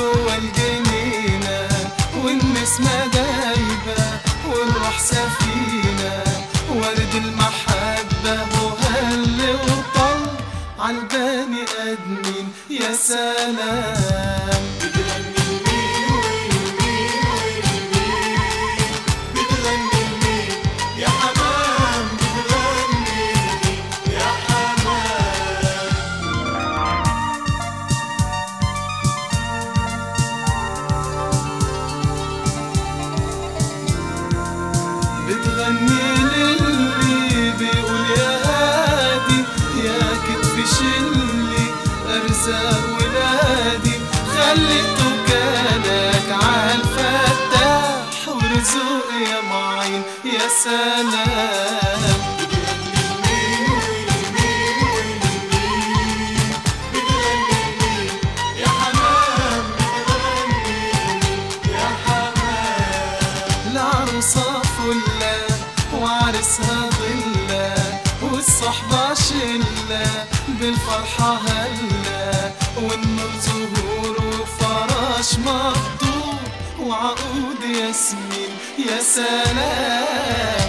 جوا الجنينة والنسمة دايبة والروح سفينة ورد المحبة وهل وطل عالبني آدمين يا سلام بتغني لمين ولمين ولمين بتغني لمين يا حمام بتغني لمين يا حمام بتغني للي بيقول يا هادي يا كتف شلي ارزاق ولادي خلي تكالك عالفتاح ورزق يا معين يا سلام بتغني لمين ولمين ولمين بتغني لمين يا حمام بتغني لمين يا حمام العروسة فلة وعرسها ضلة والصحبة شلة بالفرحة هلة والنور زهور وفرش مخطوط وعقود ياسمين يا سلام